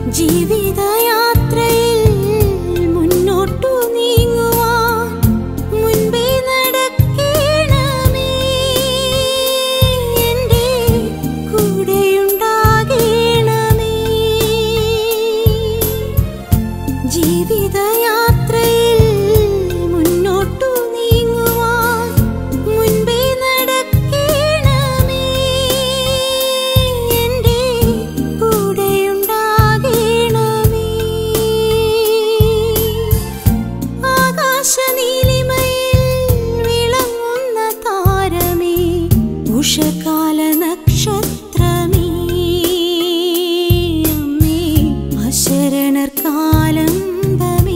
ജീവിതയാത്രയിൽ മുന്നോട്ടു നീങ്ങുവാൻ മുൻപേ നടക്കേണമേ എൻ്റെ കൂടെയുണ്ടാകേണമേ ജീവിതയാത്രയിൽ മുന്നോട്ടു നീങ്ങുവാൻ മുൻപേ നടക്കേണമേ എൻ്റെ കൂടെയുണ്ടാകേണമേ ആകാശനീലിമയിൽ വിളങ്ങുന്ന താരമേ ഉഷകാല നക്ഷത്രമേ അമ്മേ അശരണർ കാലംബമേ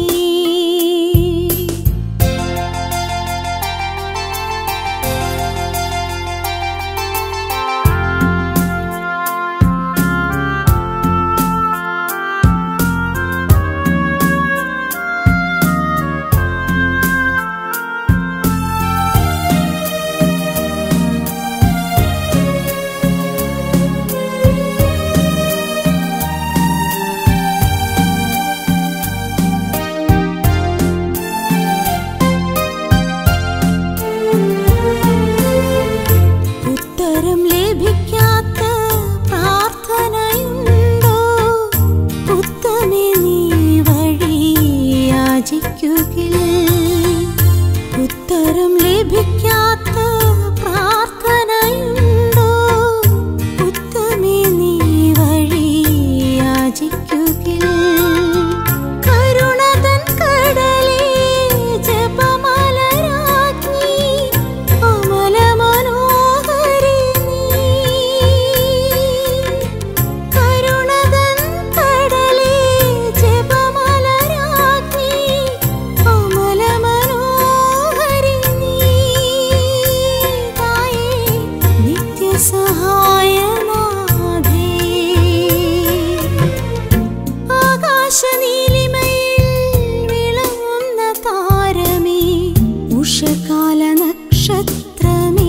ഉത്തരം ലഭിക്കാത്ത പ്രാർത്ഥനയുണ്ടോ ഉത്തമേ നീ വഴി യാചിക്കുകിൽ ഉത്തരം ലഭിക്കാത്ത പ്രാർത്ഥനയുണ്ടോ ഉത്തമേ നീ വഴി യാചിക്കുകിൽ കരുണതൻ കടലേ ജപമലരാജ്ഞി അമല മനോഹരി നീ കരുണതൻ കടലേ ജപമലരാജ്ഞി അമല മനോഹരി നീ തായേ നിത്യസഹായനാഥേ ആകാശനീലിമയിൽ വിളങ്ങുന്ന താരമേ ഉഷകാല നക്ഷത്രമേ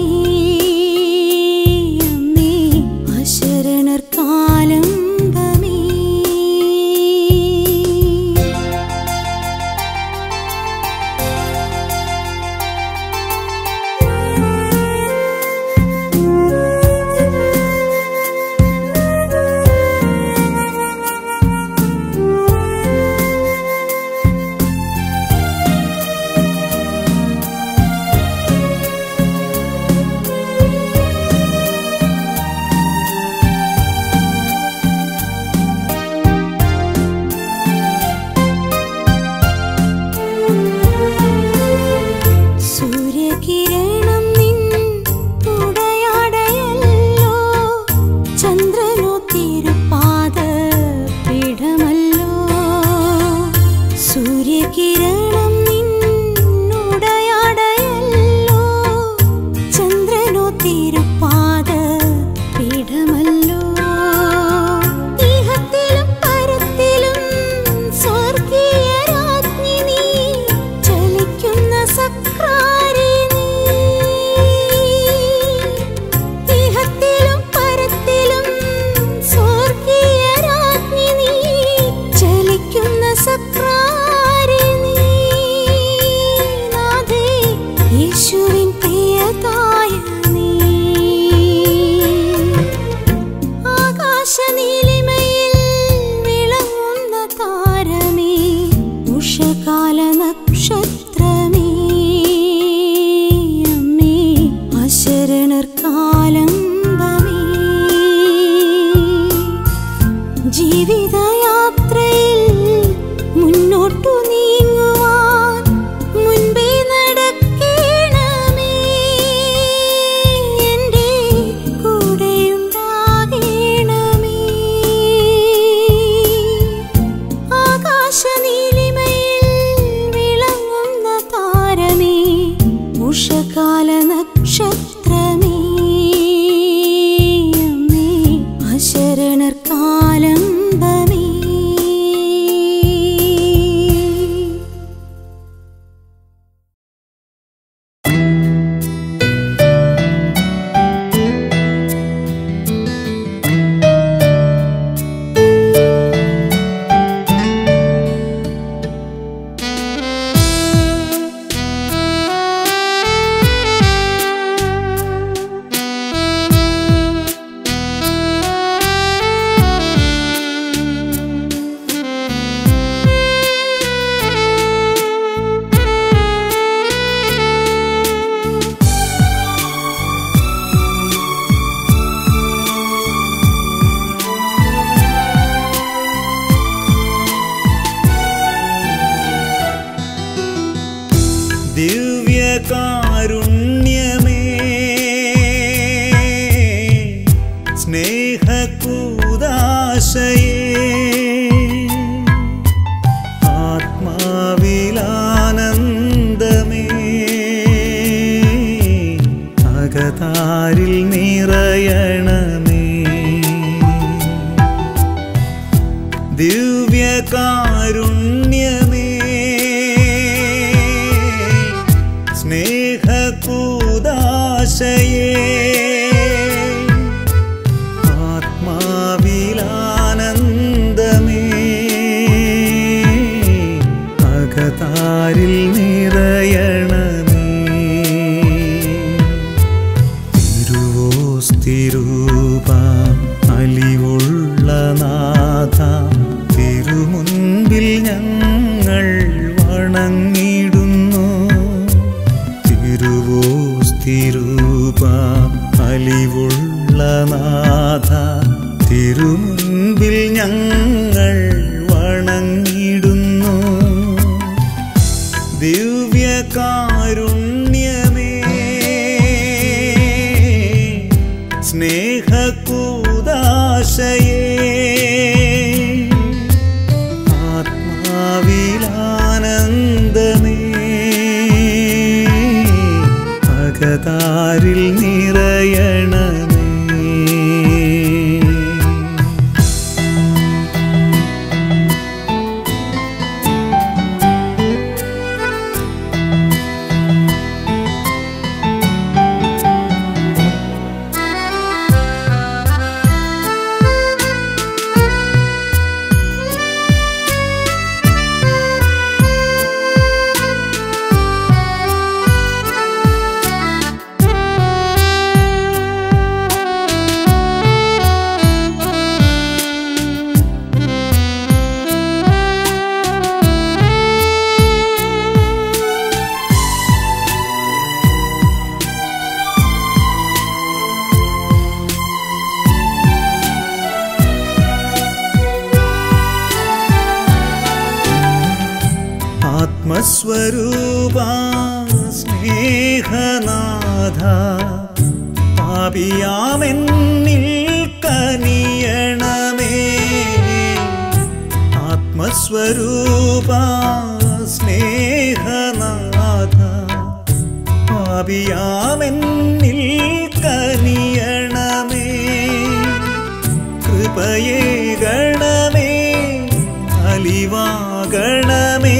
അമ്മേ അശരണർ കാലംബമേ ദിവ്യകാരുണ്യമേ സ്നേഹകൂദാശയേ ആത്മാവിലാനന്ദമേ അകതാരിൽ നിറയണമേ ദിവ്യകാരുണ്യമേ സ്നേഹകൂദാശയേ ആത്മാവിലാനന്ദമേ അകതാരിൽ നിറയണമേ തിരുവോസ്തിരൂപ അലിവുള്ള നാഥ തിരുമുൻപിൽ ഞങ്ങൾ വണങ്ങിടുന്നു തിരുവോസ്തിരൂപ അലിവുള്ള നാഥ തിരുമുൻപിൽ ഞങ്ങൾ വണങ്ങിടുന്നു ദിവ്യകാരുണ്യമേ സ്നേഹകൂദാശയേ ആത്മാവിലാനന്ദമേ അകതാരിൽ നിറയണമേ ആത്മസ്വരൂപ സ്നേഹനാഥ പാപിയാമെന്നിൽ കനിയണമേ ആത്മസ്വരൂപ സ്നേഹനാഥ പാപിയാമെന്നിൽ കനിയണമേ കൃപയേ ഗണമേ അലിവാകണമേ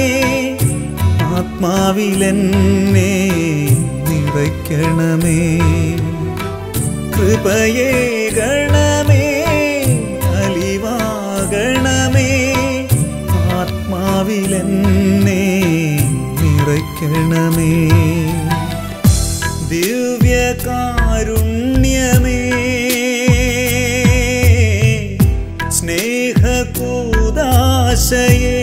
ആത്മാവിലെന്നെ നിറയ്ക്കണമേ കൃപയേ ഗണമേ അലിവാകണമേ ആത്മാവിലെന്നെ നിറയ്ക്കണമേ ദിവ്യകാരുണ്യമേ സ്നേഹകൂദാശയേ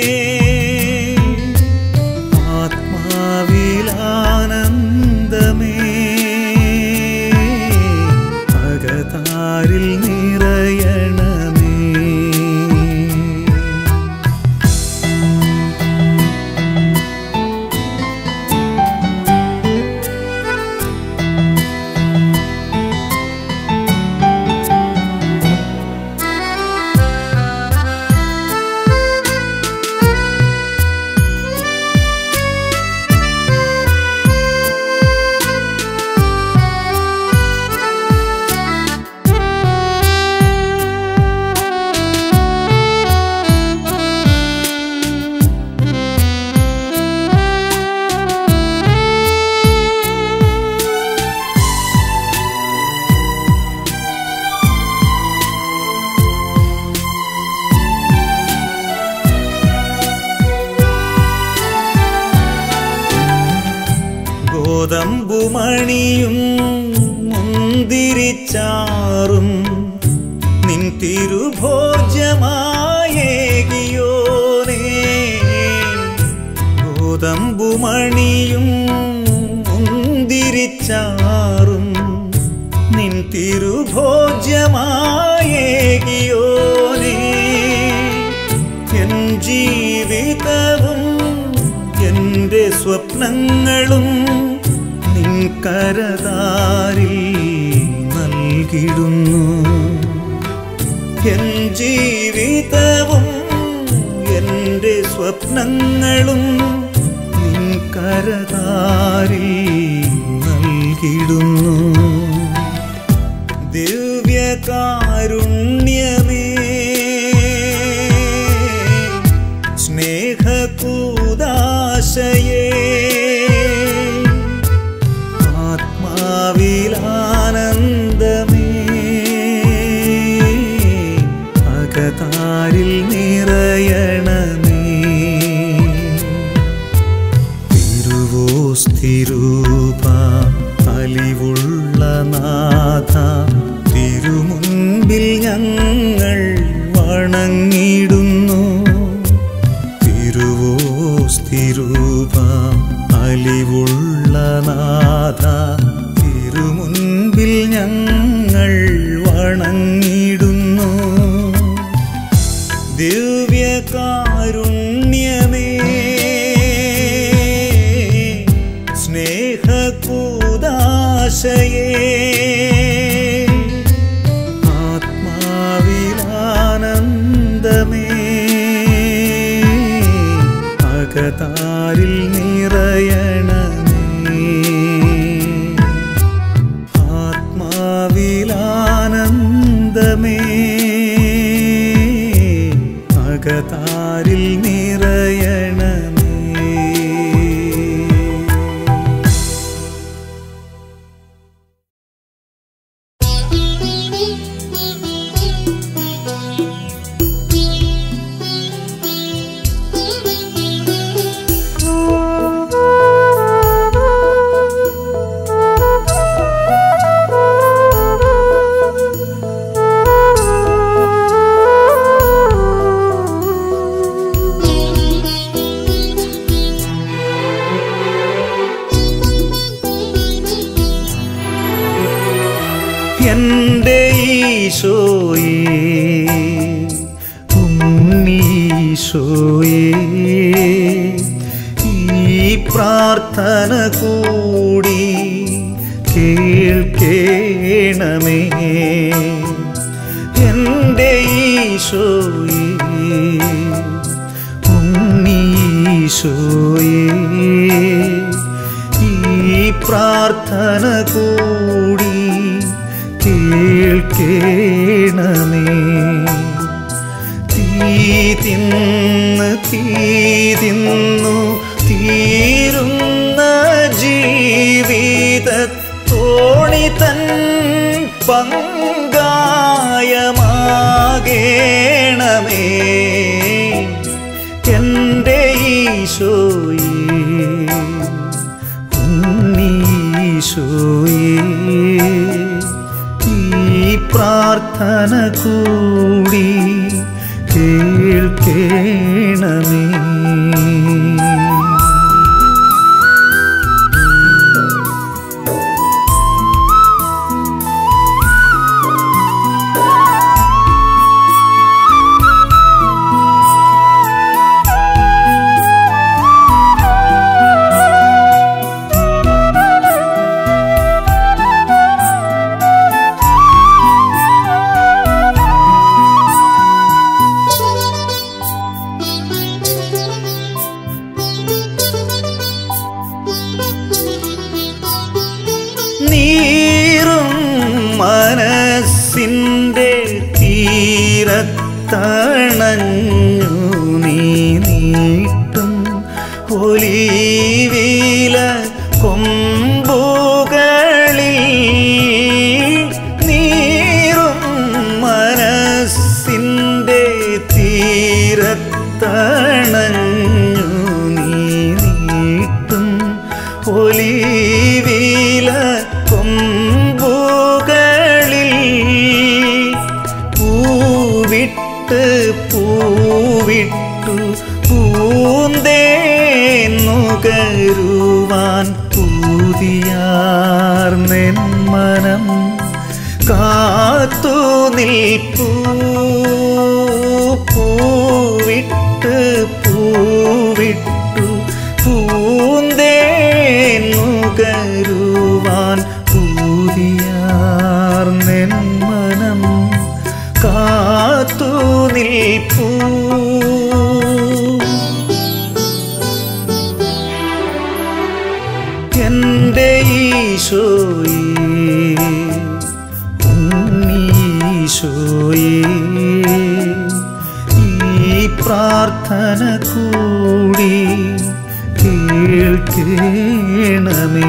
ആത്മാവിലാനന്ദമേ അകതാരിൽ നിറയണമേ ഗോതമ്പുമണിയും മുന്തിരിച്ചാറും നിൻ തിരുഭോജമായേകിയോനേ ഗോതമ്പുമണിയും മുന്തിരിച്ചാറും നിൻ തിരുഭോജമായേകിയോനേ എൻ ജീവിതവും എൻ്റെ സ്വപ്നങ്ങളും നിൻ കരതാരിൽ നൽകിടുന്നു എൻ ജീവിതവും എൻ്റെ സ്വപ്നങ്ങളും നിൻ കരതാരിൽ നൽകിടുന്നു ദിവ്യകാരുണ്യമേ സ്നേഹകൂദാശയേ ആത്മാവിലാനന്ദമേ അകതാരിൽ നിറയണമേ തിരുവോസ്തിരൂപ അലിവുള്ള നാഥ തിരുമുൻപിൽ ഞങ്ങൾ വണങ്ങിടുന്നു തിരുവോസ്തിരൂപ അലിവുള്ള നാഥ തിരുമുൻപിൽ ഞങ്ങൾ വണങ്ങിടുന്നു ദിവ്യകാരുണ്യമേ സ്നേഹകൂദാശയേ ആത്മാവിലാനന്ദമേ അകതാരിൽ നിറയണമേ ആത്മാവിലാനന്ദമേ അകതാരിൽ നിറയണമേ എൻ്റെ ഈശോയേ ഉണ്ണീശോയേ ഈ പ്രാർത്ഥന കൂടി കേൾക്കേണമേ എൻ്റെ ഈശോയേ ഉണ്ണീശോയേ ഈ പ്രാർത്ഥന കൂടി കേൾക്കേണമേ തീ തിന്ന് തീ തിന്നു തീരുന്ന ജീവിതത്തോണി തൻ പങ്കായമാകേണമേ എൻ്റെ ഈശോയേ ഉണ്ണീശോയേ ഈ പ്രാർത്ഥന കൂടി കേൾക്കേണമേ നീറും മനസ്സിൻ്റെ തീരത്തണഞ്ഞു നീ നീട്ടും ഒലീവില കൊമ്പുകളിൽ നീറും മനസ്സിൻ്റെ തീരത്തണഞ്ഞു നീ നീട്ടും ഒലീവില കൊമ്പുകളിൽ പൂവിട്ട് പൂവിട്ടു പൂന്തേന്നുകരുവാൻ പൂതിയാർന്നെൻ മനം കാത്തു നിൽപ്പൂ പൂവിട്ട് പൂവിട്ടു പൂന്തേന്നുകരുവാൻ ഉണ്ണീശോയേ ഈ പ്രാർത്ഥന കൂടി കേൾക്കണമേ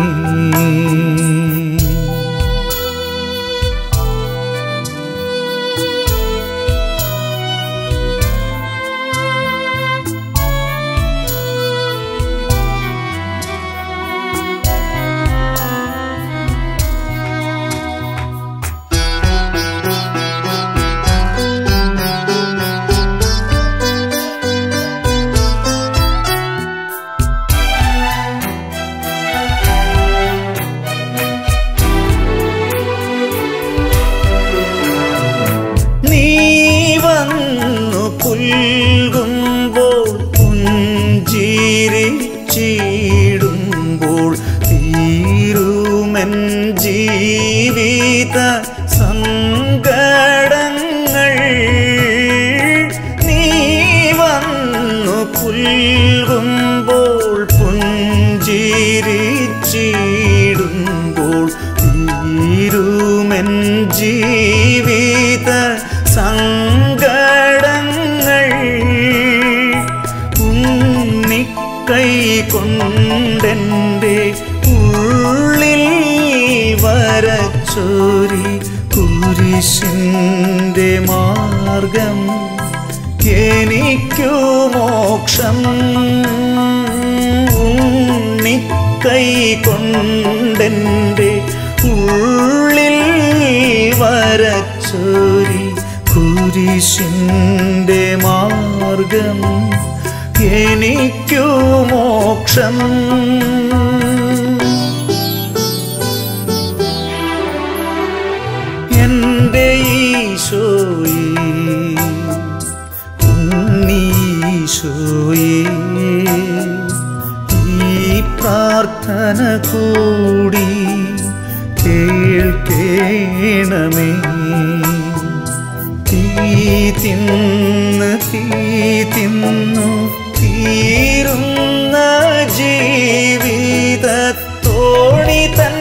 നീ വന്നു പുൽകുമ്പോൾ പുഞ്ചിരിച്ചിടുമ്പോൾ തീരുമെൻ ജീവിത സങ്കടങ്ങൾ നീ വന്നു പുൽകുമ്പോൾ പുഞ്ചിരിച്ചിടുമ്പോൾ തീരുമെൻ ജീവിത സങ്കടങ്ങൾ ഉണ്ണിക്കൈ കൊണ്ടെൻ്റെ ഉള്ളിൽ വരച്ചോരി കുരിശിൻ്റെ മാർഗം എനിക്കു മോക്ഷം ഉണ്ണിക്കൈ കൊണ്ടെൻ്റെ ഉള്ളിൽ വരച്ചോരി കുരിശിൻ്റെ മാർഗം എനിക്കു മോക്ഷം എൻ്റെ ഈശോയേ ഉണ്ണീശോയേ ഈ പ്രാർത്ഥന കൂടി കേൾക്കേണമേ തീ തിന്ന് തീ തിന്നു തീരുന്ന ജീവിതത്തോണി തൻ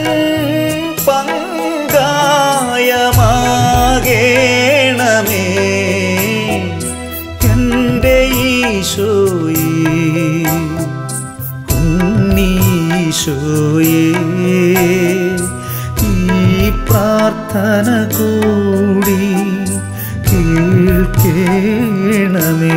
പങ്കായമാകേണമേ എൻ്റെ ഈശോയേ ഉണ്ണീശോയേ ഈ പ്രാർത്ഥന കൂടി കേൾക്കേണമേ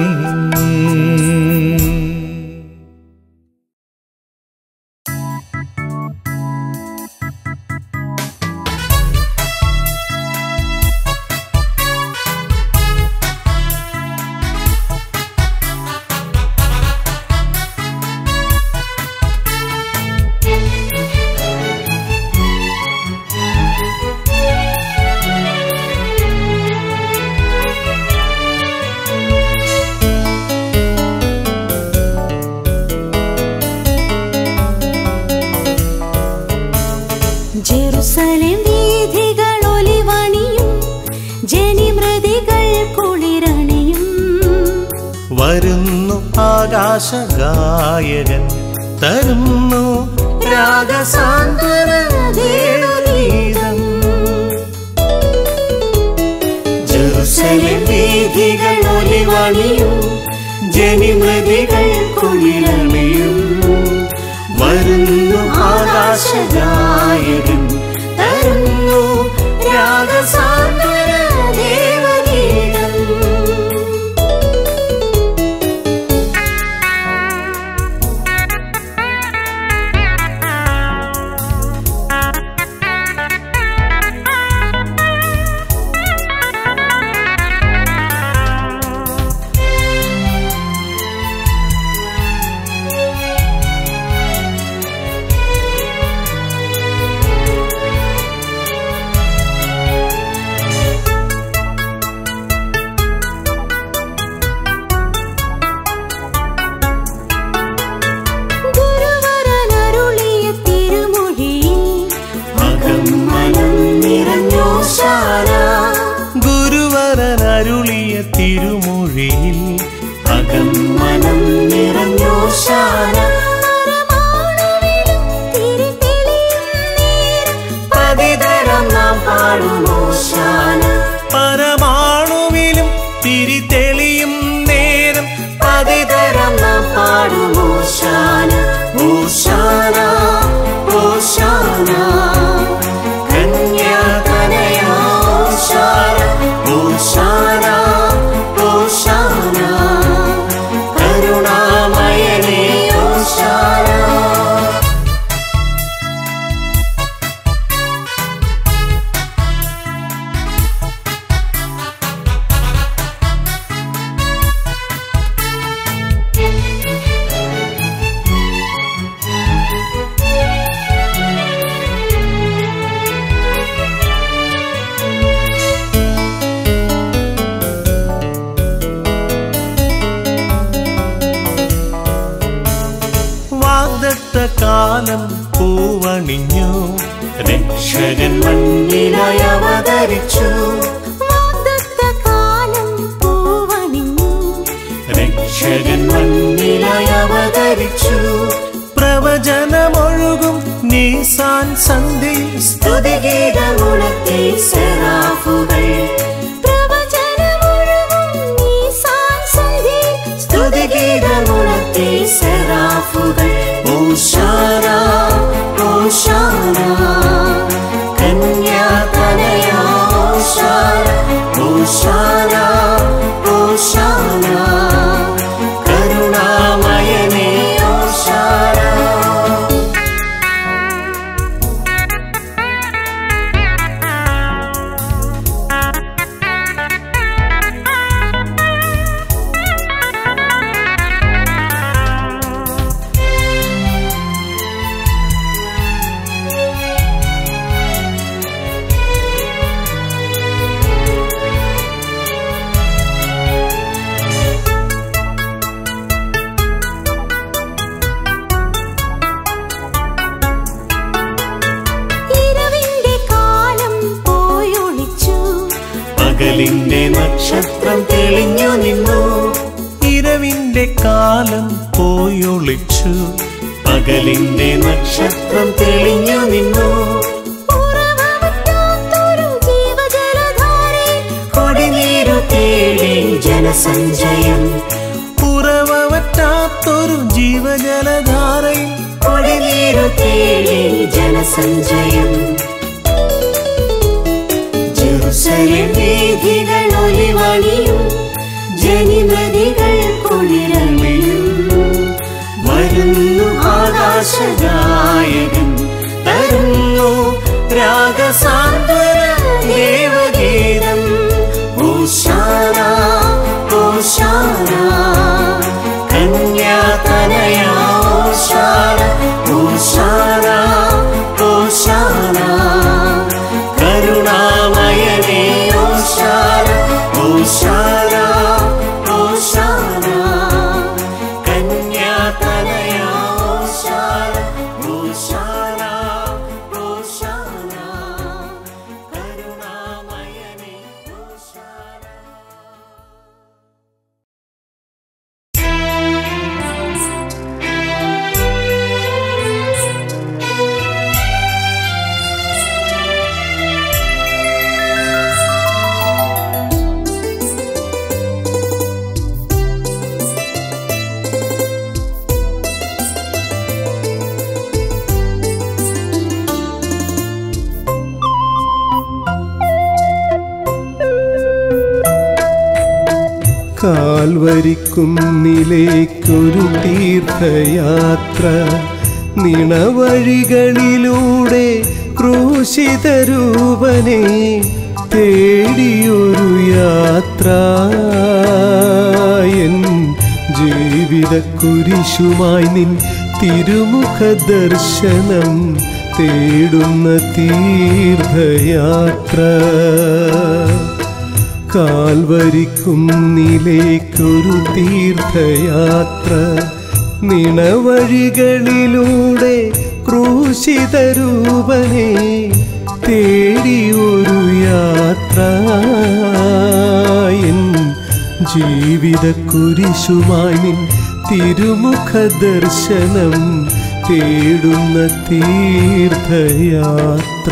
ജെറുസലേം വീഥികൾ ഒലിവണിയും ജനിമൃതികൾ കുളിരണിയും വരുന്നു ആകാശഗായകൻ തരുന്നു രാഗസാന്ത്വന ദേവഗീതം ജെറുസലേം വീഥികൾ ഒലിവണിയും ജനിമൃതികൾ കുളിരണിയും വരുന്നു ആകാശഗായകൻ തരുന്നു രാഗസാന്ത്വന ദേവഗീതം കാലം പൂവണിഞ്ഞു രക്ഷകൻ മണ്ണിലായി അവതരിച്ചു വാഗ്ദത്തകാലം പൂവണിഞ്ഞു രക്ഷകൻ മണ്ണിലായി അവതരിച്ചു പ്രവചനമൊഴുകും നീസാൻ സന്ധിയിൽ സ്തുതിഗീതമുണർത്തി സെറാഫുകൾ പ്രവചനമൊഴുകും നീസാൻ സന്ധ്യയിൽ സ്തുതിഗീതമുണർത്തി സെറാഫുകൾ ഓശാന ഓശാന കന്യാതനയ ഓശാന ഓശാന ഓശാന കരുണാമയനേ ഓശാന ഇരവിന്റെ കാലം പോയൊളിച്ചു പകലിന്റെ നക്ഷത്രം തെളിഞ്ഞു നിന്നു ഇരവിന്റെ കാലം പോയൊളിച്ചു പകലിന്റെ നക്ഷത്രം തെളിഞ്ഞു നിന്നു ഉറവറ്റാത്തൊരു ജീവജലധാരേ കൊടിനീരു തേടി ജനസഞ്ചയം ഉറവറ്റാത്തൊരു ജീവജലധാരയിൽ കൊടിനീരു തേടി ജനസഞ്ചയം ജെറുസലേം വീഥികൾ ഒലിവണിയും ജനിമതികൾ കുളിരണിയും വരുന്നു ആകാശഗായകൻ തരുന്നു രാഗസാന്ത്വന ദേവഗീതം ഓശാന ഓശാന കന്യാതനയ ഓശാന ഓശാന ഓശാന കരുണാമയനേ ഓശാന ഓശാന ഓശാന കന്യാതനയ ഓശാന ഓശാന ഓശാന കരുണാമയനേ ഓശാന കാൽവരിക്കുന്നിലേക്കൊരു തീർത്ഥയാത്ര നിണവഴികളിലൂടെ ക്രൂശിതരൂപനെ തേടിയൊരു യാത്ര എൻ ജീവിത കുരിശുമായി നിൻ തിരുമുഖ ദർശനം തേടുന്ന തീർത്ഥയാത്ര കാൽവരിക്കുന്നിലേക്കൊരു തീർത്ഥയാത്ര നിണവഴികളിലൂടെ ക്രൂശിതരൂപനെ തേടി ഒരു യാത്ര എൻ ജീവിത കുരിശുമായി നിൻ തിരുമുഖ ദർശനം തേടുന്ന തീർത്ഥയാത്ര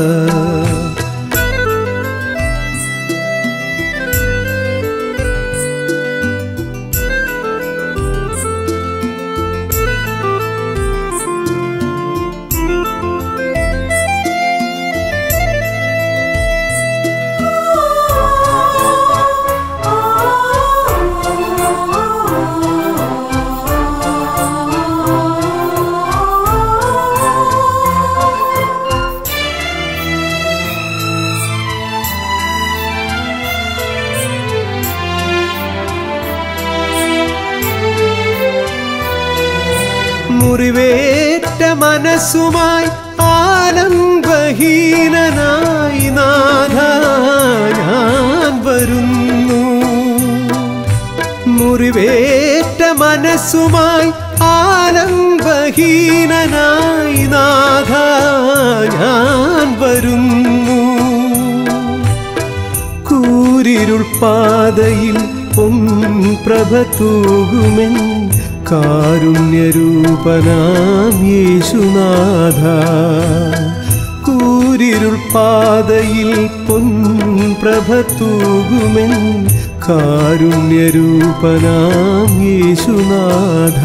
മുറിവേറ്റ മനസ്സുമായി ആലംബഹീനനായി നാഥ ഞാൻ വരുന്നു മുറിവേറ്റ മനസ്സുമായി ആലംബഹീനനായി നാഥ ഞാൻ വരുന്നു കൂരിരുൾ പാതയിൽ പൊൻപ്രഭ തൂകുമെൻ കാരുണ്യരൂപനാം യേശുനാഥ കൂരിരുൾ പാതയിൽ പൊൻപ്രഭ തൂകുമെൻ കാരുണ്യരൂപനാം യേശുനാഥ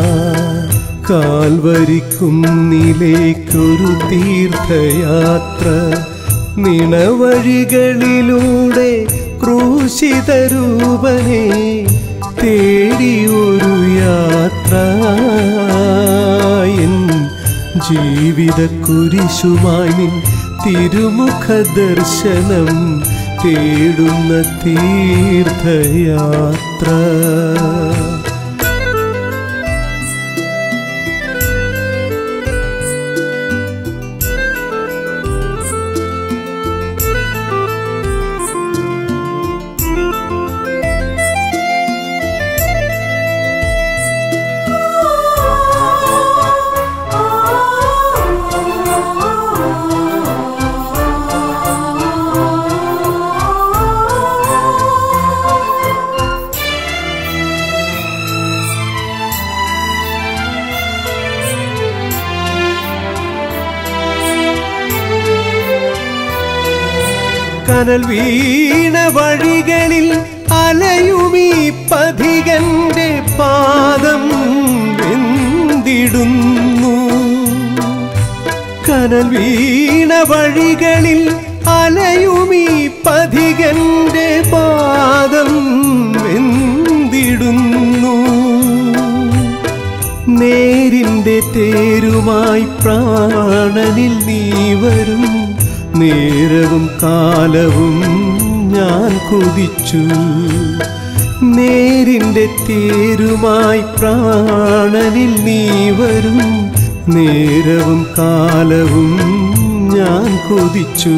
കാൽവരിക്കുന്നിലേക്കൊരു തീർത്ഥയാത്ര നിണവഴികളിലൂടെ ക്രൂശിതരൂപനെ തേടിയൊരു യാത്ര എൻ ജീവിത കുരിശുമായി നിൻ തിരുമുഖ ദർശനം തേടുന്ന തീർത്ഥയാത്ര കനൽ വീണ വഴികളിൽ അലയുമീ പഥികന്റെ പാദം വെന്തിടുന്നു കനൽ വീണ വഴികളിൽ അലയുമീ പഥികന്റെ പാദം വെന്തിടുന്നു നേരിന്റെ തേരുമായി പ്രാണനിൽ നീ വരും നേരവും കാലവും ഞാൻ കൊതിച്ചു നേരിന്റെ തേരുമായി പ്രാണനിൽ നീ വരും നേരവും കാലവും ഞാൻ കൊതിച്ചു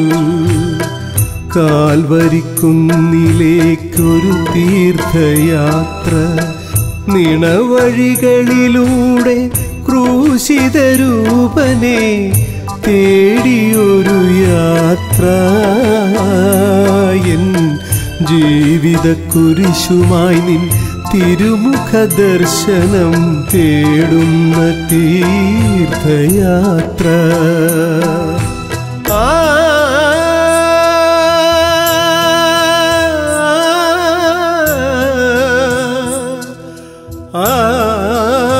കാൽവരിക്കുന്നിലേക്കൊരു തീർത്ഥയാത്ര നിണവഴികളിലൂടെ ക്രൂശിതരൂപനെ തേടിയൊരു യാത്ര എൻ ജീവിത കുരിശുമായി നിൻ തിരുമുഖ ദർശനം തേടുന്ന തീർത്ഥയാത്ര ആ ആ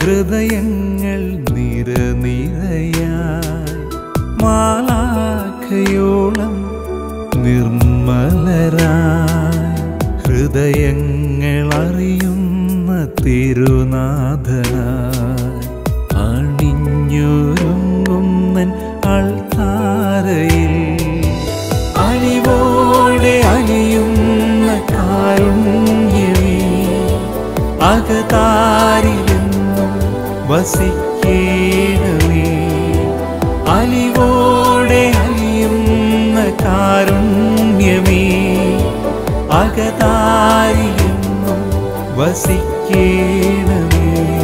ഹൃദയങ്ങൾ നിരനിരയായി മാലാഖയോളം നിർമ്മലരായി ഹൃദയങ്ങൾ അറിയുന്ന തിരുനാഥനായി അണിഞ്ഞൊരുങ്ങുന്നൻ അൾത്താരയിൽ അലിവോടെ അലിയുന്ന കാരുണ്യമേ അകതാരിലെന്നും വസിക്കേണമേ അലിവോടെ അലിയുന്ന കാരുണ്യമേ അകതാരിലെന്നും വസിക്കേണമേ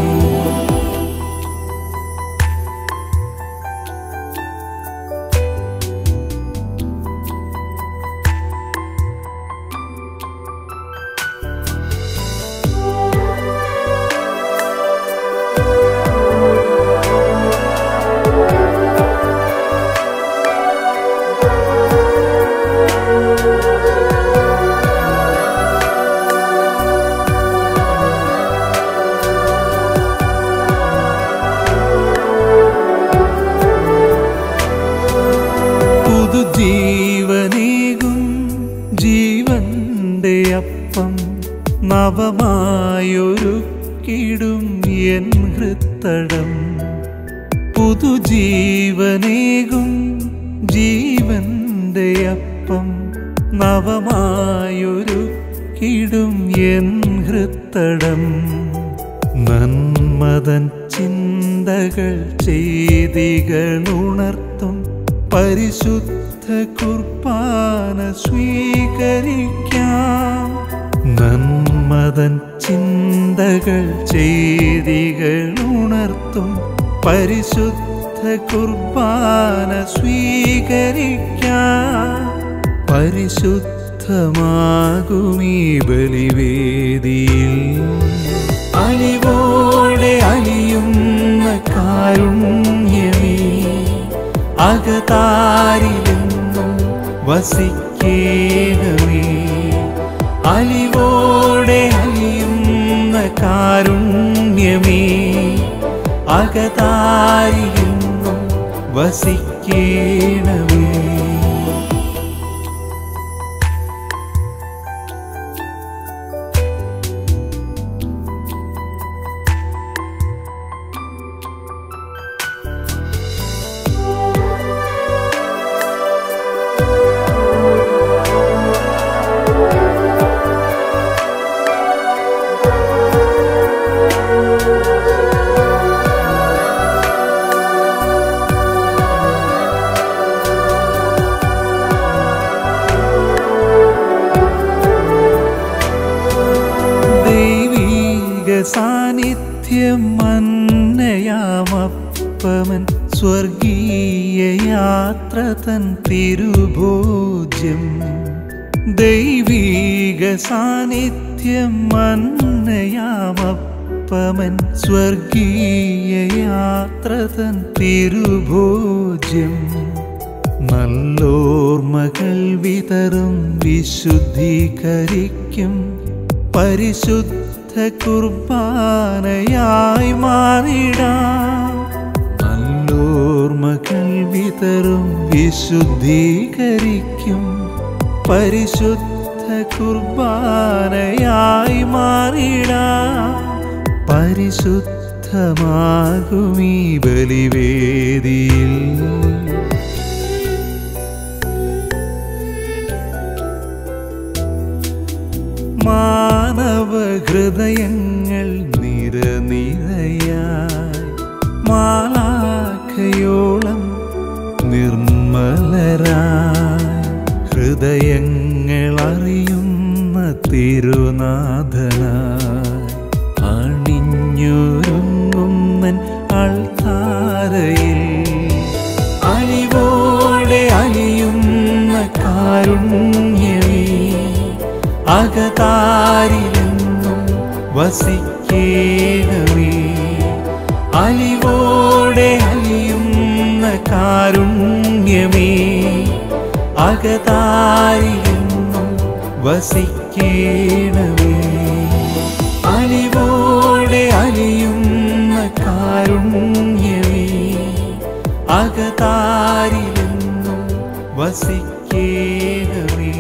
പുതുജീവനേകും ജീവന്റെ അപ്പം നവമായൊരുക്കിടും എൻ ഹൃത്തടം പുതുജീവനേകും ജീവന്റെ അപ്പം നവമായൊരുക്കിടും എൻ ഹൃത്തടം നന്മതൻ ചിന്തകൾ ചെയ്തികളുണർത്തും പരിശുദ്ധ കുർബാന സ്വീകരിക്കാം നന്മതൻ ചിന്തകൾ ചെയ്തികളുണർത്തും പരിശുദ്ധ കുർബാന സ്വീകരിക്കാം പരിശുദ്ധമാകുമീ ബലിവേദിയിൽ അലിവോടെ അലിയുന്ന കാരുണ്യമേ അകതാരിലെന്നും വസിക്കേണമേ അലിവോടെ അലിയുന്ന കാരുണ്യമേ അകതാരിലെന്നും വസിക്കേണമേ ദൈവീക സാന്നിധ്യം മന്നയാമപ്പമൻ സ്വർഗീയ യാത്ര തൻ തിരുഭോജ്യം ദൈവീക സാന്നിധ്യം മന്നയാമപ്പമൻ സ്വർഗീയ യാത്ര തൻ തിരുഭോജ്യം നല്ലോർമകൾ വിതറും വിശുദ്ധീകരിക്കും പരിശുദ്ധ കുർബാനയായി മാറിടാം നല്ലോർമകൾ വിതറും വിശുദ്ധീകരിക്കും പരിശുദ്ധ കുർബാനയായി മാറിടാം പരിശുദ്ധമാകുമീ ബലിവേദിയിൽ മാനവ ഹൃദയങ്ങൾ നിരനിരയായി മാലാഖയോളം നിർമ്മലരായി ഹൃദയങ്ങൾ അറിയുന്ന തിരുനാഥനായി അണിഞ്ഞൊരുങ്ങുന്നൻ അൾത്താരയിൽ അലിവോടെ അലിയുന്ന കാരുണ്യമേ അകതാരിലെന്നും വസിക്കേണമേ അലിവോടെ അലിയുന്ന കാരുണ്യമേ അകതാരിലെന്നും വസിക്കേണമേ അലിവോടെ അലിയുന്ന കാരുണ്യമേ അകതാരിലെന്നും വസിക്കേണമേ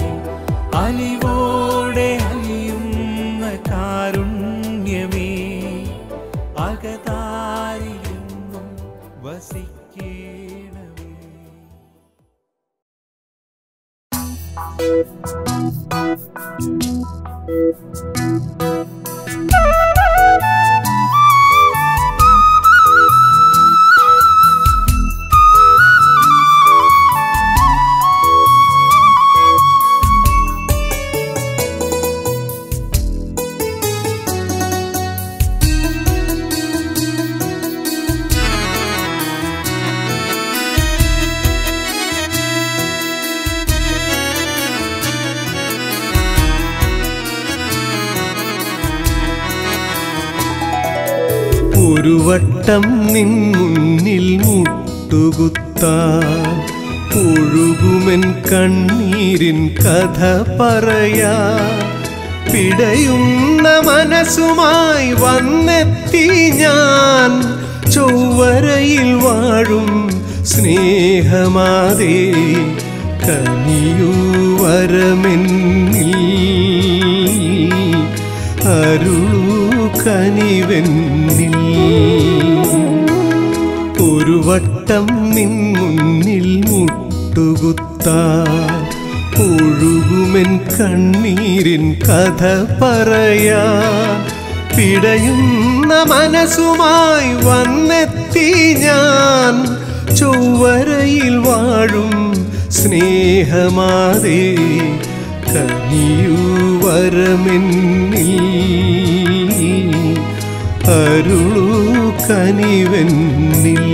അലിവോടെ അലിയുന്ന കാരുണ്യമേ അകതാരിലെന്നും വസിക്കേണമേ ഒരു വട്ടം നിൻ മുന്നിൽ മുട്ടുകുത്താൻ ഒഴുകുമെൻ കണ്ണീരിൻ കഥ പറയാ പിടയുന്ന മനസ്സുമായി വന്നെത്തി ഞാൻ ചൊവ്വരയിൽ വാഴും സ്നേഹമാതേ കനിയൂ വരമെന്നിൽ അരുളൂ കനിവെന്നിൽ ഒരു വട്ടം നിൻ മുന്നിൽ മുട്ടുകുത്താൻ ഒഴുകുമെൻ കണ്ണീരിൻ കഥ പറയാ പിടയുന്ന മനസ്സുമായി വന്നെത്തി ഞാൻ ചൊവ്വരയിൽ വാഴും സ്നേഹമാതേ കനിയൂ വരമെന്നിൽ അരുളൂ കനിവെന്നിൽ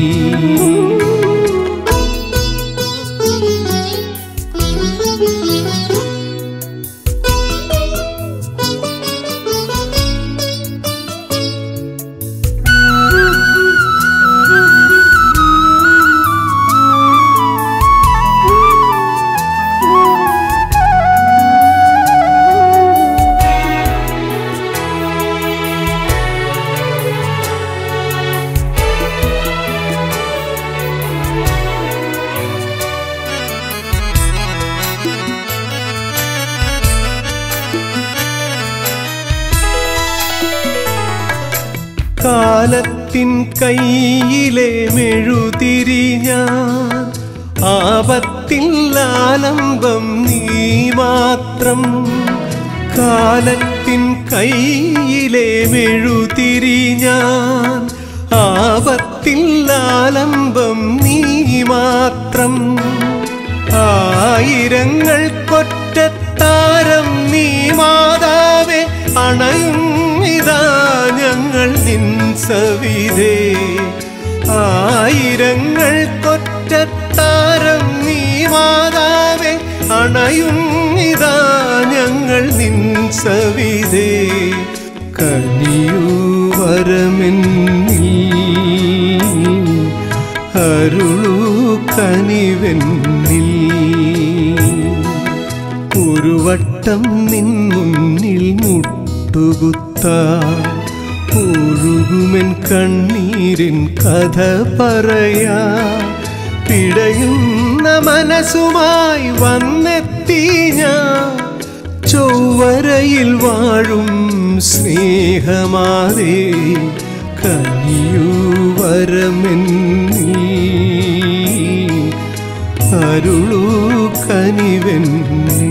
കാലത്തിൻ കയ്യിലെ മെഴുതിരി ഞാൻ ആപത്തിൽ ആലംബം നീ മാത്രം കാലത്തിൻ കയ്യിലെ മെഴുതിരി ഞാൻ ആപത്തിൽ ആലംബം നീ മാത്രം ആയിരങ്ങൾ കൊറ്റത്താരം നീ മാതാവേ അണയും ഇതാ ഞങ്ങൾ നിൻ സവിധേ ആയിരങ്ങൾ കൊറ്റത്താരം നീ മാതാവേ അണയും ഇതാ ഞങ്ങൾ നിൻ സവിധേ കനിയൂ വരമെന്നിൽ അരുളൂ കനിവെന്നിൽ ഒരു വട്ടം നിൻ മുന്നിൽ മുട്ടുകുത്താൻ ഒഴുകുമെൻ കണ്ണീരിൻ കഥ പറയാ പിടയുന്ന മനസ്സുമായി വന്നെത്തി ഞാൻ ചൊവ്വരയിൽ വാഴും സ്നേഹമാതേ കനിയൂ വരമെന്നീ അരുളൂ കനിവെന്നീ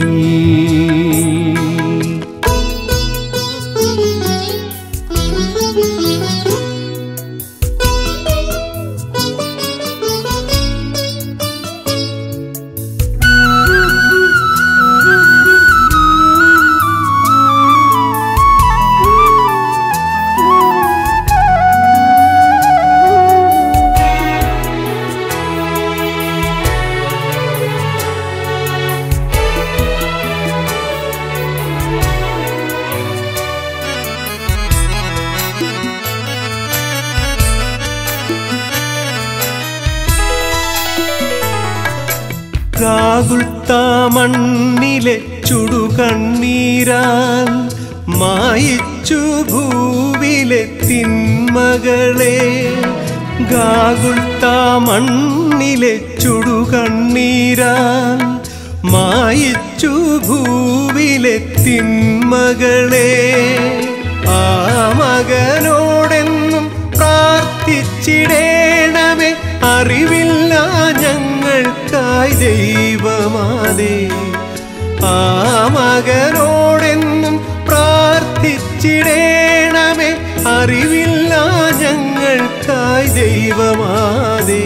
കാകുൾത്ത മണ്ണിലെ ചുടുകണ്ണീരാൽ മായിച്ച മായിച്ചു ഭൂവിലെ തിന്മകളെ ഗാകുൽത്ത മണ്ണിലെ ചുടുകണ്ണീരാൽ മായിച്ചു ഭൂവിലെ തിന്മകളെ ആ മകനോടെന്നും പ്രാർത്ഥിച്ചിടേണമേ അറിവില്ല ഞങ്ങൾക്കായി ദൈവമാതേ ആ മകനോടെന്നും പ്രാർത്ഥിച്ചിടേണമേ അറിവില്ല ഞങ്ങൾക്കായി ദൈവമാതേ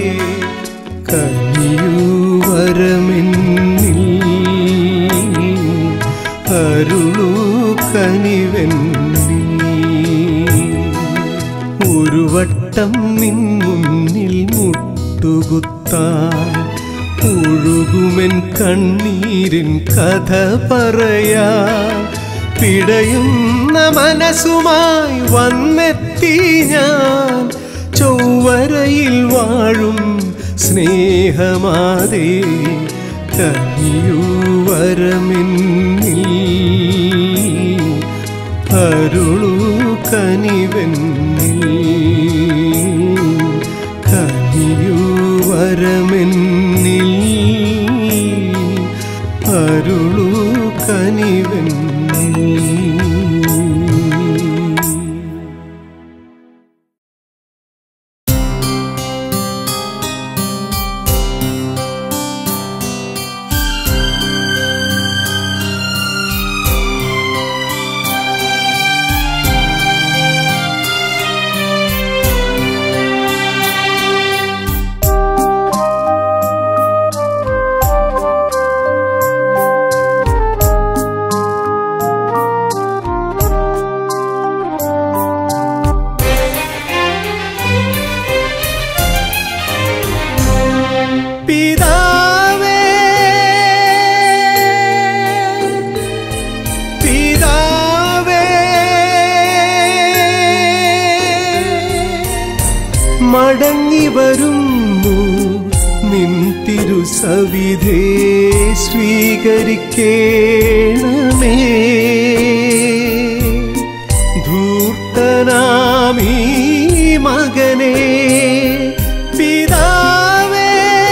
കനിയൂവരമെന്നിൽ അരുളൂ കനിവെന്നിൽ ഒരു വട്ടം നിൻ മുന്നിൽ മുട്ടുകുത്താൻ ഒഴുകുമെൻ കണ്ണീരിൻ കഥ പറയാ പിടയുന്ന മനസ്സുമായി വന്നെത്തി ഞാൻ ചൊവ്വരയിൽ വാഴും സ്നേഹമാതേ കനിയൂവരമെന്നിൽ അരുളൂ കനിവെന്നിൽ കനിയൂവരമെന്നിൽ അരുളൂ കനിവെന്നിൽ പിതാവേ പിതാവേ മടങ്ങി വരുന്നു നിൻ തിരുസവിധേ സ്വീകരിക്കേണമേ ധൂർത്തനാമീ മകനെ പിതാവേ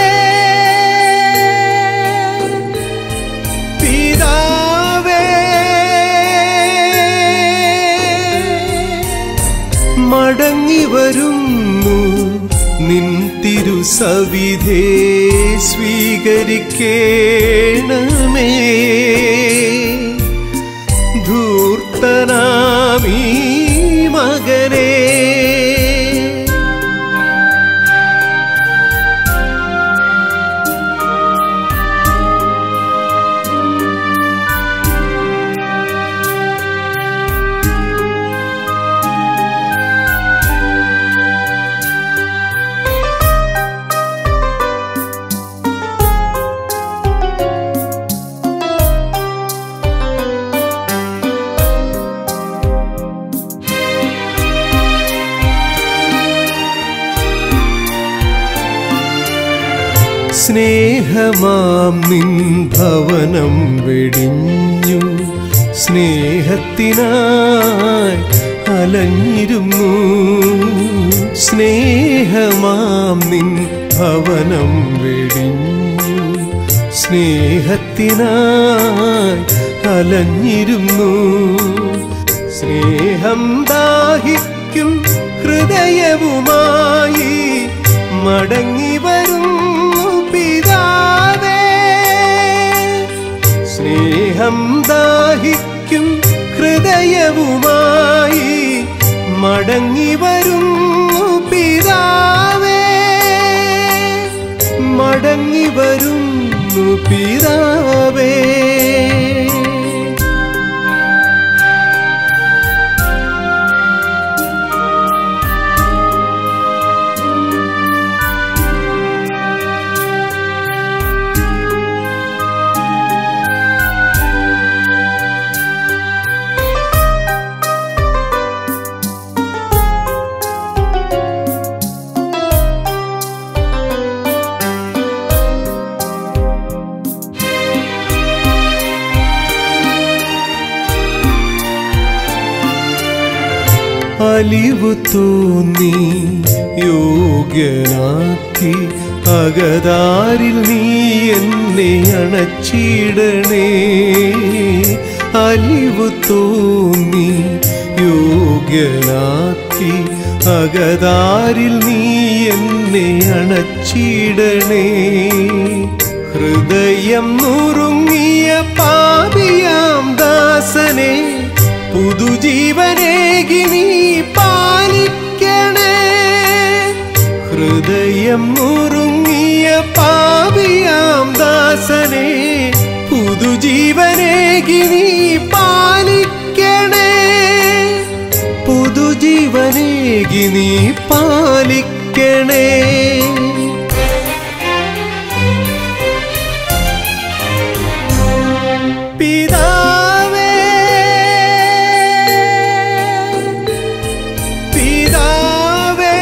പിതാവേ മടങ്ങി വരുന്നു നിൻ തിരുസവിധേ സ്വീകരിക്കേണമേ ധൂർത്തനാമീ മകനേ സ്നേഹമാം നിൻ ഭവനം വെടിഞ്ഞു സ്നേഹത്തിനായി അലഞ്ഞിരുന്നു സ്നേഹമാം നിൻ ഭവനം വെടിഞ്ഞു സ്നേഹത്തിനായി അലഞ്ഞിരുന്നു സ്നേഹം ദാഹിക്കും ഹൃദയവുമായി മടങ്ങി വരുന്നു പിതാവേ സ്നേഹം ദാഹിക്കും ഹൃദയവുമായി മടങ്ങി വരുന്നു പിതാവേ മടങ്ങി വരുന്നു പിതാവേ അലിവു തോന്നി യോഗ്യനാക്കി അകതാരിൽ നീ എന്നെ അണച്ചിടണേ അലിവു തോന്നി യോഗ്യനാക്കി അകതാരിൽ നീ എന്നെ അണച്ചിടണേ ഹൃദയം നുറുങ്ങിയ പാപിയാം ദാസനെ പുതുജീവനേകി നീ പാലിക്കണേ ഹൃദയം നുറുങ്ങിയ പാപിയാം ദാസനെ പുതുജീവനേകി നീ പാലിക്കണേ പുതുജീവനേകി നീ പാലിക്കണേ പിതാവേ പിതാവേ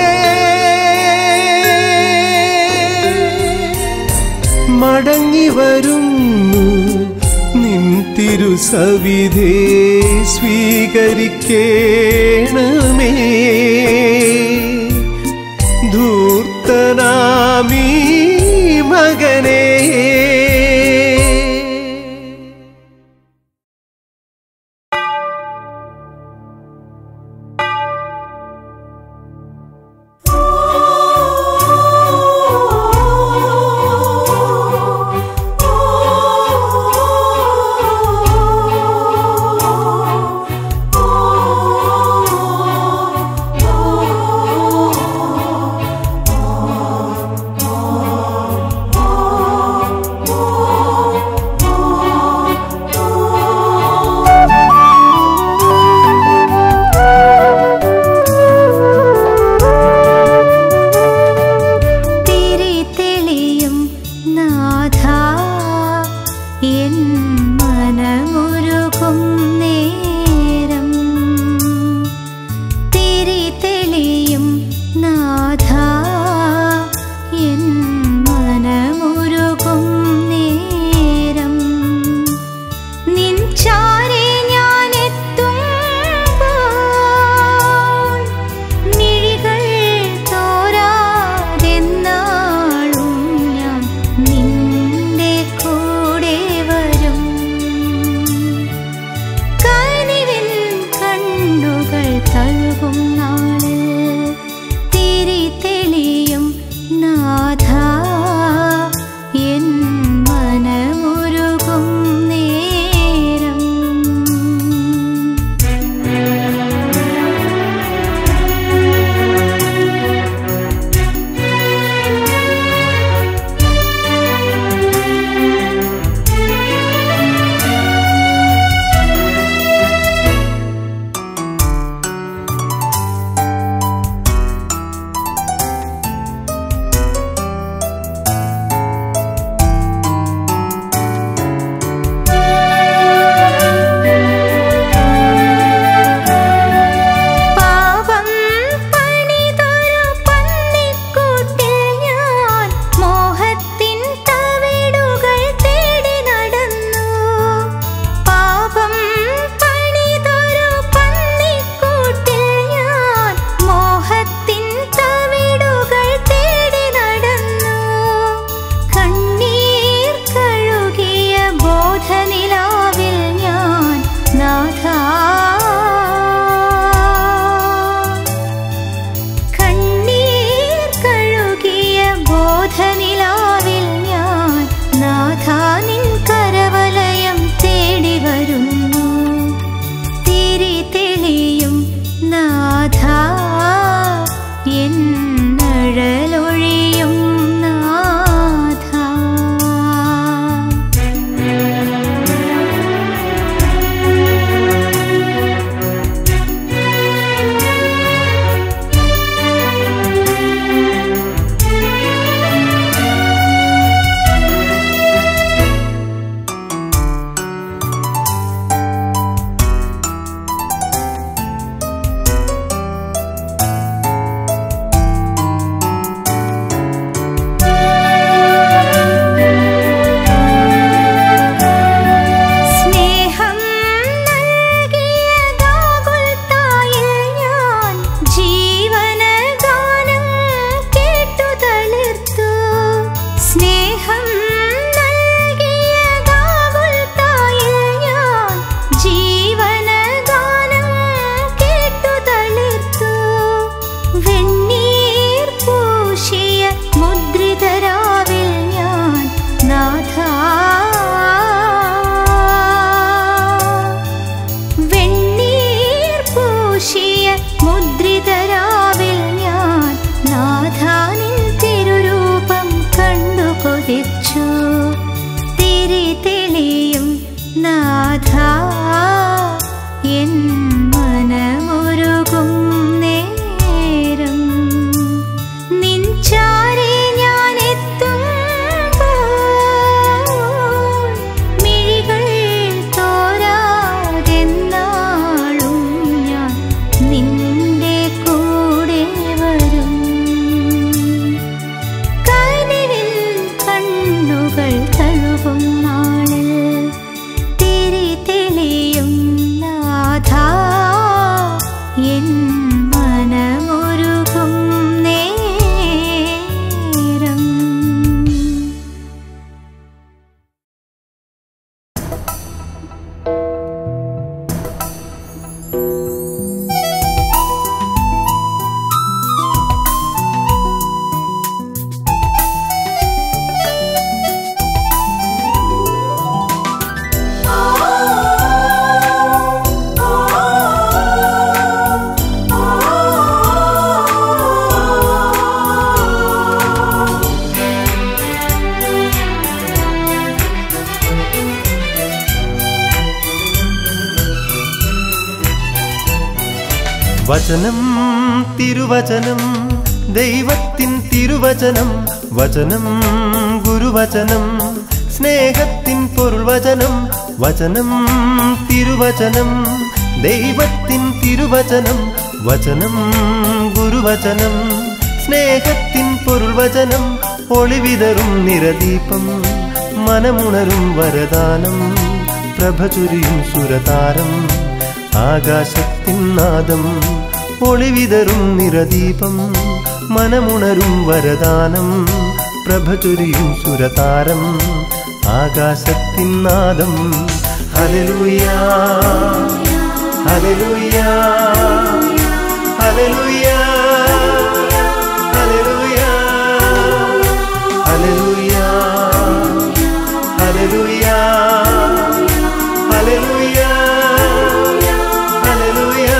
മടങ്ങി വരുന്നു നിൻ തിരുസവിധേ സ്വീകരിക്കേണമേ ധൂർത്തനാമീ മകനേ തിരി തെളിയും നാഥ എൻ മനമുരുകും നേരം തിരി തെളിയും നാഥ എൻ മനമുരുകും നേരം നിൻ ചാരെ ഞാൻ എത്തുമ്പോൾ മിഴികൾ തോരാതെന്നാളും ഞാൻ നിന്റെ കൂടെ വരും നാഥ എൻ മനമൊരുകും നേരം നിൻ ചാരി ഞാൻ എത്തുമ്പോൾ മിഴികൾ തോരാതെന്നാളും ഞാൻ നിന്റെ കൂടെ വരും കനവിൽ കണ്ണുകൾ തഴുകും നാളിൽ തിരി തെളിയും നാഥ എൻ മനമൊരുകും നേരം വചനം തിരുവചനം ദൈവത്തിൻ തിരുവചനം വചനം ഗുരുവചനം സ്നേഹത്തിൻ പൊരുൾ വചനം വചനം തിരുവചനം ദൈവത്തിൻ തിരുവചനം വചനം ഗുരുവചനം സ്നേഹത്തിൻ പൊരുൾ വചനം ഒളിവിതറും നിരദീപം മനമുണരും വരദാനം പ്രഭചുരിയും സുരതാരം ആകാശത്തിൻ നാദം ഒളിവിതറും നിരദീപം മനമുണരും വരദാനം പ്രഭചുരിയും സുരതാരം ആകാശത്തിൻ നാദം hallelujah hallelujah hallelujah hallelujah hallelujah hallelujah hallelujah hallelujah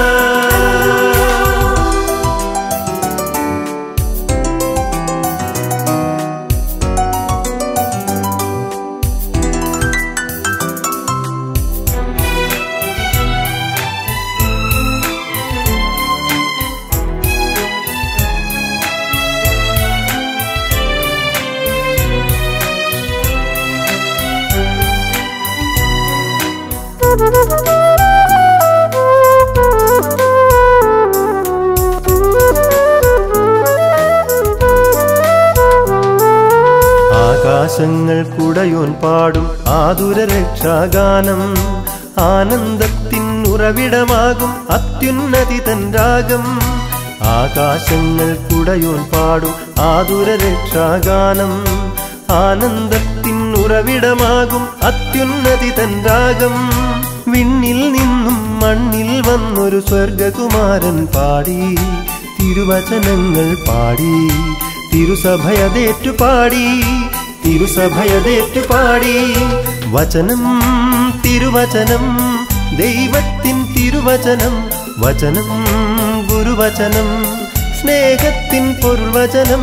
ആകാശങ്ങൾ കുടയോൻ പാടും ആതുര രക്ഷാഗാനം ആനന്ദത്തിൻ ഉറവിടമാകും അത്യുന്നതി തൻ രാഗം ആകാശങ്ങൾ കുടയോൻ പാടും ആതുര രക്ഷാഗാനം ആനന്ദത്തിൻ ഉറവിടമാകും അത്യുന്നതി തൻ രാഗം വിണ്ണിൽ നിന്നും മണ്ണിൽ വന്നൊരു സ്വർഗകുമാരൻ പാടി തിരുവചനങ്ങൾ പാടി തിരുസഭയതേറ്റു പാടി തിരുസഭയതേറ്റു പാടി വചനം തിരുവചനം ദൈവത്തിൻ തിരുവചനം വചനം ഗുരുവചനം സ്നേഹത്തിൻ പൊരുൾവചനം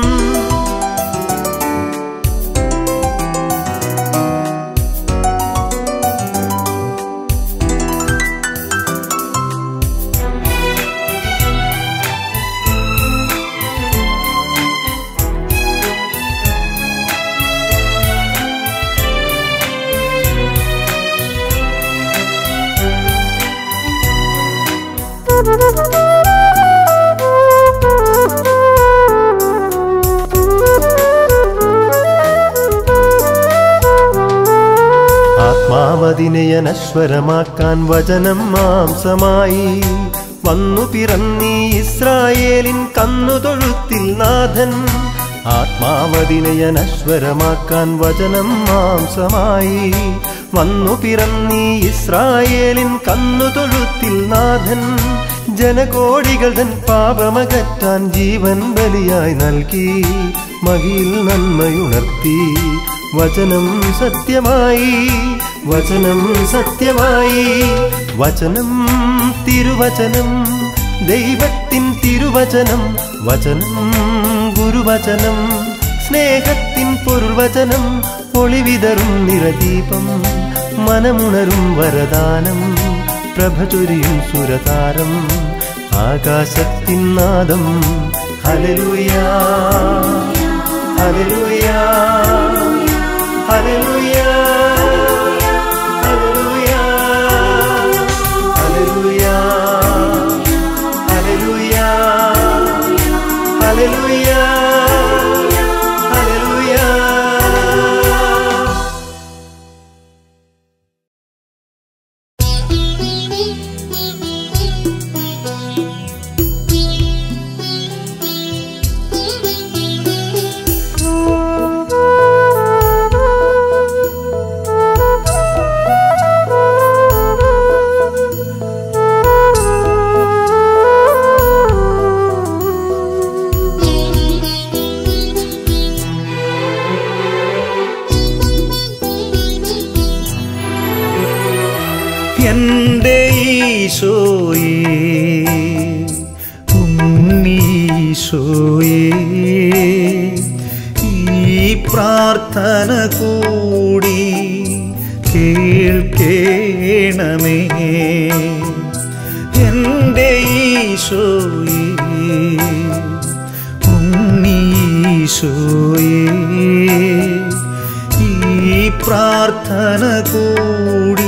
ആത്മാവതിനെ അനശ്വരമാക്കാൻ വചനം മാംസമായി വന്നു പിറന്നീ ഇസ്രായേലിൻ കന്നു തൊഴുത്തിൽ നാഥൻ ആത്മാവതിനെ അനശ്വരമാക്കാൻ വചനം മാംസമായി വന്നു പിറന്നീ ഇസ്രായേലിൻ കന്നു തൊഴുത്തിൽ നാഥൻ ജനകോടികൾ തൻ പാപമകറ്റാൻ ജീവൻ ബലിയായി നൽകി മകിയിൽ നന്മയുണർത്തി വചനം സത്യമായി വചനം സത്യമായി വചനം തിരുവചനം ദൈവത്തിൻ തിരുവചനം വചനം ഗുരുവചനം സ്നേഹത്തിൻ പൊരുൾവചനം ഒളിവിതറും നിറദീപം മനമുണരും വരദാനം പ്രഭ ചൊരിയും സുരതാരം ആകാശത്തിൻ നാദം hallelujah hallelujah hallelujah hallelujah hallelujah hallelujah hallelujah hallelujah എൻ്റെ ഈശോയേ ഉണ്ണീശോയേ ഈ പ്രാർത്ഥന കൂടി കേൾക്കേണമേ എൻ്റെ ഈശോയേ ഉണ്ണീശോയേ ഈ പ്രാർത്ഥന കൂടി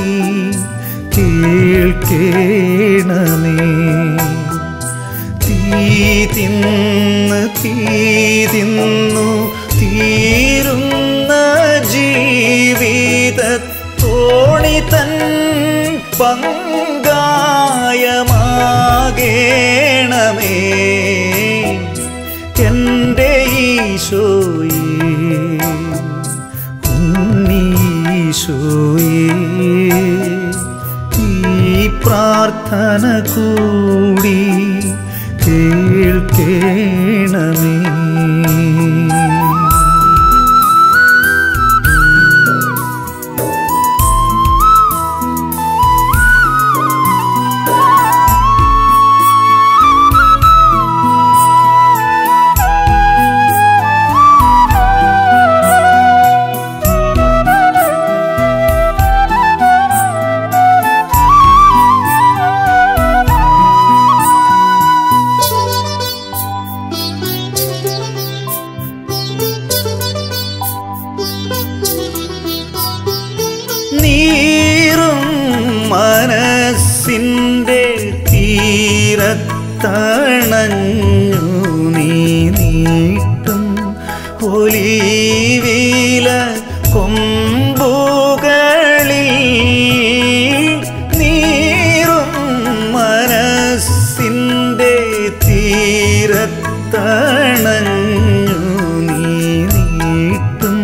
കേൾക്കേണമേ തീ തിന്ന് തീ തിന്നു തീരുന്ന ജീവിതത്തോണി തൻ പങ്കായമാകേണമേ എൻ്റെ ഈശോയേ ഉണ്ണീശോയേ ഈ പ്രാർത്ഥന കൂടി കേൾക്കേണമേ നീറും മനസ്സിൻ്റെ തീരത്തണഞ്ഞു നീ നീട്ടും ഒലീവില കൊമ്പുകളിൽ നീറും മനസ്സിൻ്റെ തീരത്തണഞ്ഞു നീ നീട്ടും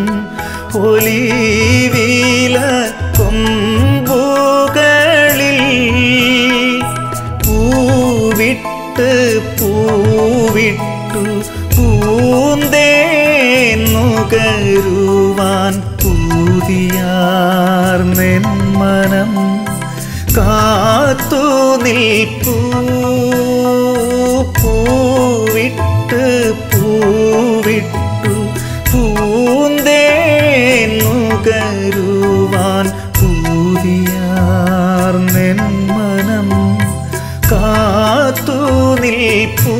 ഒലീവില കൊമ്പുകളിൽ പൂവിട്ട് പൂവിട്ടു പൂന്തേന്നുകരുവാൻ പൂതിയാർന്നെൻ മനം കാത്തു നിൽപ്പൂ പൂവിട്ട് പൂവിട്ടു പൂന്തേന്നുകരുവാൻ പൂതിയാർന്നെൻ മനം കാത്തു നിൽപ്പൂ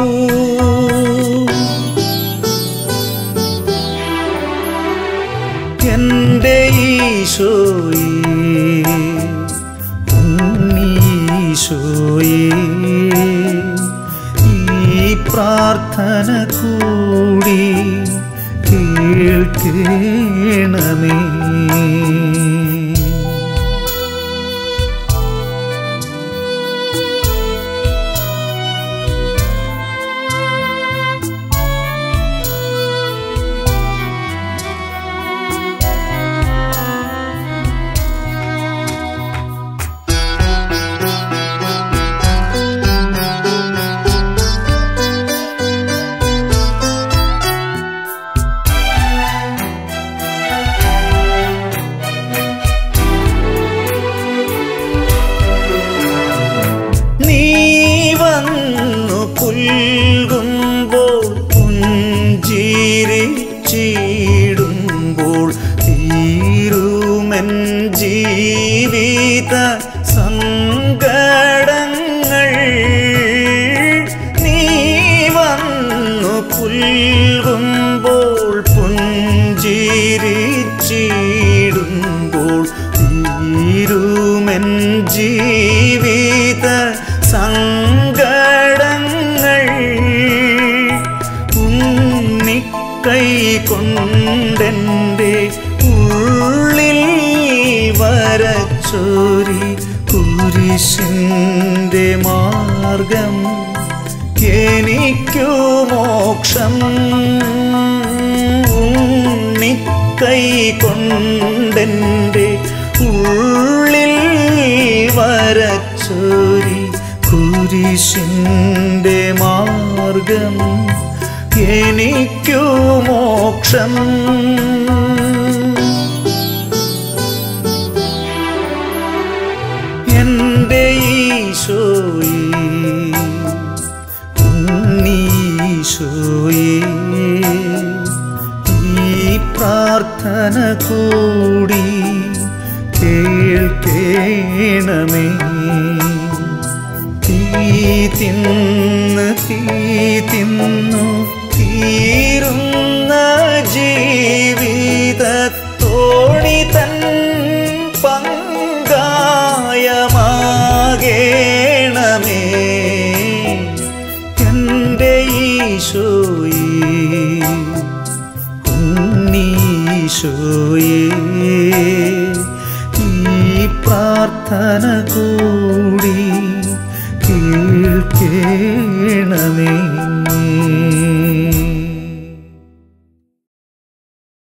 എൻ്റെ ഈശോയേ ഉണ്ണീശോയേ ഈ പ്രാർത്ഥന കൂടി കേൾക്കേണമേ ജീവിത സങ്കടങ്ങൾ നീ വന്നു പുൽകുമ്പോൾ പുഞ്ചിരിച്ചിടുമ്പോൾ തീരുമെൻ ജീവിത സങ്കടങ്ങൾ ഉണ്ണിക്കൈ കൊണ്ടെൻ്റെ ഉള്ളിൽ വരച്ചോരി കുരിശിൻ്റെ മാർഗം എനിക്കു മോക്ഷം ഉണ്ണിക്കൈ കൊണ്ടെൻ്റെ ഉള്ളിൽ വരച്ചോരി കുരിശിൻ്റെ മാർഗം എനിക്കു മോക്ഷം എൻ്റെ ഈശോയേ ഉണ്ണീശോയേ ഈ പ്രാർത്ഥന കൂടി കേൾക്കേണമേ തീ തിന്ന് തീ തിന്നു തീരുന്ന ജീവിതത്തോണി തൻ പങ്കായമാകേണമേ എൻ്റെ ഈശോയേ ഉണ്ണീശോയേ ഈ പ്രാർത്ഥന കൂടി കേൾക്കേണമേ